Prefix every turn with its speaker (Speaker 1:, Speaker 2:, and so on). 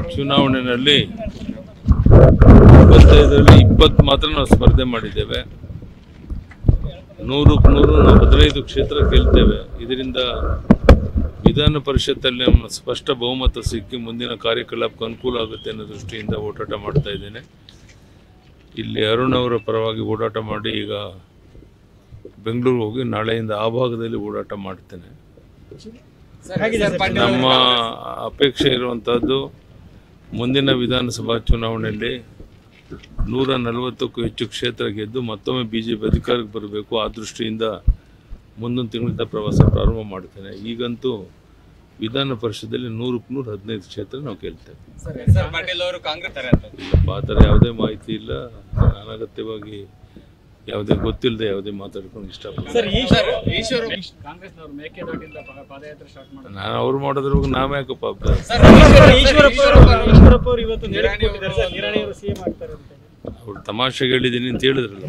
Speaker 1: ಚುನಾವಣೆಯಲ್ಲಿ ಇಪ್ಪತ್ತೈದರಲ್ಲಿ ಇಪ್ಪತ್ತು ಮಾತ್ರ ನಾವು ಸ್ಪರ್ಧೆ ಮಾಡಿದ್ದೇವೆ ನೂರಕ್ಕೆ ನೂರು ನಾವು ಹದಿನೈದು ಕ್ಷೇತ್ರ ಗೆಲ್ತೇವೆ ಇದರಿಂದ ವಿಧಾನ ಪರಿಷತ್ತಲ್ಲಿ ನಮ್ಮ ಸ್ಪಷ್ಟ ಬಹುಮತ ಸಿಕ್ಕಿ ಮುಂದಿನ ಕಾರ್ಯಕಲಾಪಕ್ಕೆ ಅನುಕೂಲ ಆಗುತ್ತೆ ಅನ್ನೋ ದೃಷ್ಟಿಯಿಂದ ಓಡಾಟ ಮಾಡ್ತಾ ಇದ್ದೇನೆ ಇಲ್ಲಿ ಅರುಣ್ ಅವರ ಪರವಾಗಿ ಓಡಾಟ ಮಾಡಿ ಈಗ ಬೆಂಗಳೂರು ಹೋಗಿ ನಾಳೆಯಿಂದ ಆ ಭಾಗದಲ್ಲಿ ಓಡಾಟ ಮಾಡ್ತೇನೆ ನಮ್ಮ ಅಪೇಕ್ಷೆ ಇರುವಂಥದ್ದು ಮುಂದಿನ ವಿಧಾನಸಭಾ ಚುನಾವಣೆಯಲ್ಲಿ ನೂರ ನಲವತ್ತಕ್ಕೂ ಹೆಚ್ಚು ಕ್ಷೇತ್ರ ಗೆದ್ದು ಮತ್ತೊಮ್ಮೆ ಬಿ ಜೆ ಪಿ ಅಧಿಕಾರಕ್ಕೆ ಬರಬೇಕು ಆ ದೃಷ್ಟಿಯಿಂದ ಮುಂದೊಂದು ತಿಂಗಳಿಂದ ಪ್ರವಾಸ ಪ್ರಾರಂಭ ಮಾಡ್ತೇನೆ ಈಗಂತೂ ವಿಧಾನ ಪರಿಷತ್ತಲ್ಲಿ ನೂರಕ್ಕೆ ನೂರು ಹದಿನೈದು ಕ್ಷೇತ್ರ ನಾವು ಗೆಲ್ತೇವೆ
Speaker 2: ಸರ್ ಪಾಟೀಲ್ ಅವರು ಕಾಂಗ್ರೆಸ್ ತಾರೆ ಅಂತ
Speaker 1: ಇಲ್ಲಪ್ಪ ಆ ಥರ ಯಾವುದೇ ಮಾಹಿತಿ ಇಲ್ಲ ಅನಗತ್ಯವಾಗಿ ಯಾವುದೇ ಗೊತ್ತಿಲ್ಲದೆ ಯಾವುದೇ ಮಾತಾಡ್ಕೊಂಡು ಇಷ್ಟಪಡ್ತೀನಿ
Speaker 3: ಸರ್
Speaker 2: ಸರ್ ಈಶ್ವರ
Speaker 3: ಕಾಂಗ್ರೆಸ್ನವರು ಮೇಕೆದಾಟಿಂದ ಪ- ಪಾದಯಾತ್ರೆ ಸ್ಟಾರ್ಟ್ ಮಾಡಿದ್ರು
Speaker 1: ನಾನು ಅವ್ರು ಮಾಡೋದ್ರ ಬಗ್ಗೆ ನಾವೇ ಯಾಕಪ್ಪ
Speaker 2: ಸರ್
Speaker 3: ಈಶ್ವರಪ್ಪ ಅವರು- ಈಶ್ವರಪ್ಪ ಅವರು ಇವತ್ತು ನೇರಕ್ಕೆ ಕೊಟ್ಟಿದ್ದಾರೆ ಸರ್ ನಿರಾಣಿ ಅವರು ಸಿಎಂ ಆಗ್ತಾರೆ ಅಂತ
Speaker 1: ಅವ್ರು ತಮಾಷೆಗೆ ಹೇಳಿದ್ದೀನಿ ಅಂತ ಹೇಳಿದ್ರಲ್ಲ